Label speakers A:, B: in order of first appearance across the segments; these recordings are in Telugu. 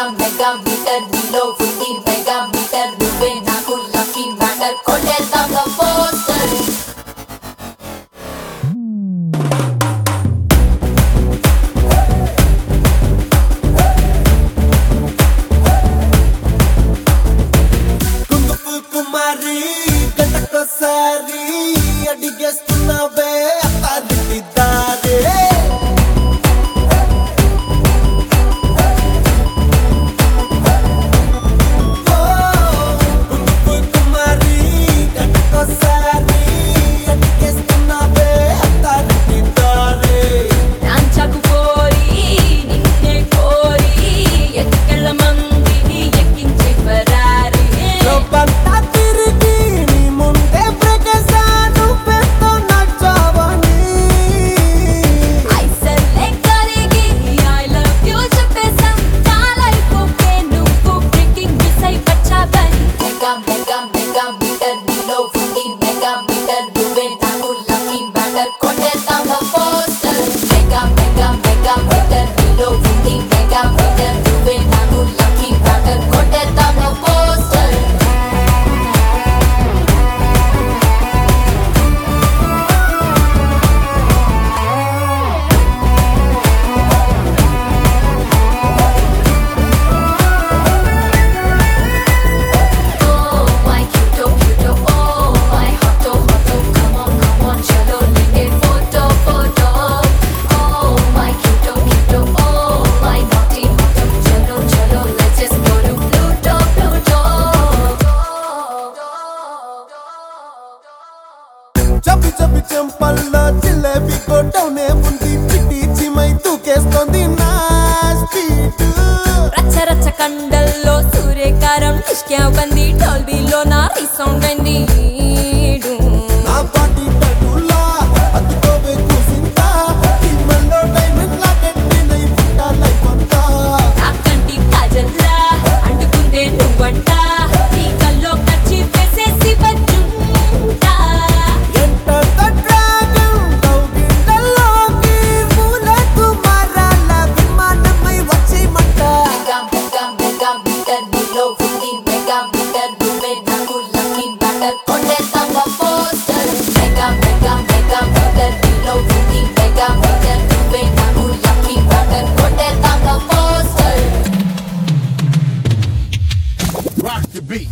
A: మెగా మెగా మీటర్ నీలో ఉంది మెగా మీటర్ నువ్వే నాకు లక్కీ మ్యాటర్ కొట్టేద్దాం పోస్టర్
B: కుంగుపు కుమారి గంటకోసారి అడిగేస్తున్నావే అత్తారింటి దారే కుంగుపు కుమారి గంటకోసారి అడిగేస్తున్నావే అత్తారింటి దారే
A: నాంచకు కోరి నిన్నే కోరి ఎక్కల మంది ఎక్కించే ఫరారీ
B: లోపంతా తిరిగి నీ ముందే బ్రేకేశాను పెద్ద నచ్చావని
A: ఐసల్లే కరిగి ఐ లవ్ యూ చెప్పేసాం చాలైపోకే నువ్వు బ్రేకింగ్ మిస్ అయి వచ్చావని మెగా మెగా మెగా మీటర్ నీలో ఉంది మెగా మీటర్ నువ్వే నాకు లక్కీ మ్యాటర్ కొట్టేద్దాం poster mega mega mega meter నీలో ఉంది మెగా మీటర్ నువ్వే నాకు లక్కీ మ్యాటర్ కొట్టేద్దాం poster Oh my cuto cuto, oh my hoto hoto, come on come on, chalo lenge photo photo. Oh my cuto cuto, oh my naughty hoto, chalo chalo, let's just go to Pluto Pluto.
B: చప్పి చప్పి చెంపల్లో జిలేబీ కొట్టవునే ఉంది చిట్టి చిమై తూకేస్తోంది నా స్పీడ్
A: రచ్చ రచ్చ కండల్లో సూర్యకారం నిష్క్యావ్ బంది డోల్బీలో నా రీసౌండ్ వెంది
B: నా పాటి టడులా అతుకోవే కూసింతా ఇమ్మల్లో డైమండ్ లా కట్టినై పుట్టా లైఫ్ అంతా
A: నాకంటి కాజల్లా అంటుకుందే నువ్వంట నీ కల్లో కచ్చి వేసేసి వచ్చుంటా
B: ఎంటర్ ద డ్రాగన్ కౌగిళ్ళలోకి మూలకు మారాల విమానమై వచ్చేయమంట
A: మెగా మెగా మెగా మీటర్ నీలో ఉంది మెగా మీటర్ నువ్వే నాకు లక్కీ మ్యాటర్ కొట్టేద్దాం poster mega mega mega meter నీలో ఉంది మెగా మీటర్ నువ్వే నాకు లక్కీ మ్యాటర్ కొట్టేద్దాం పోస్టర్
C: Rock the beat.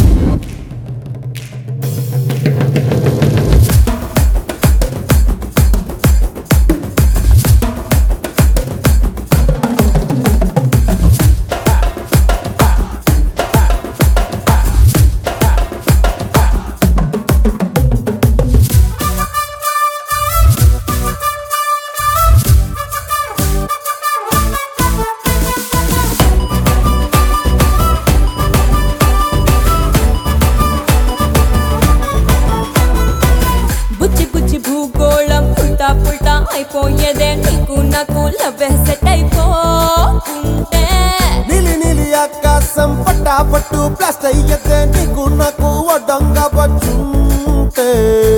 A: బుజ్జి బుజ్జి భూగోళం ఉల్టా పుల్టా అయిపోయేదే నీకు నాకు లవ్ సెట్ అయిపోతుంటే
B: నీలి నీలి ఆకాశం పట్టా పట్టు ప్లాస్ట్ అయ్యతే నీకు నాకు వడ్డంగా వచ్చుంటే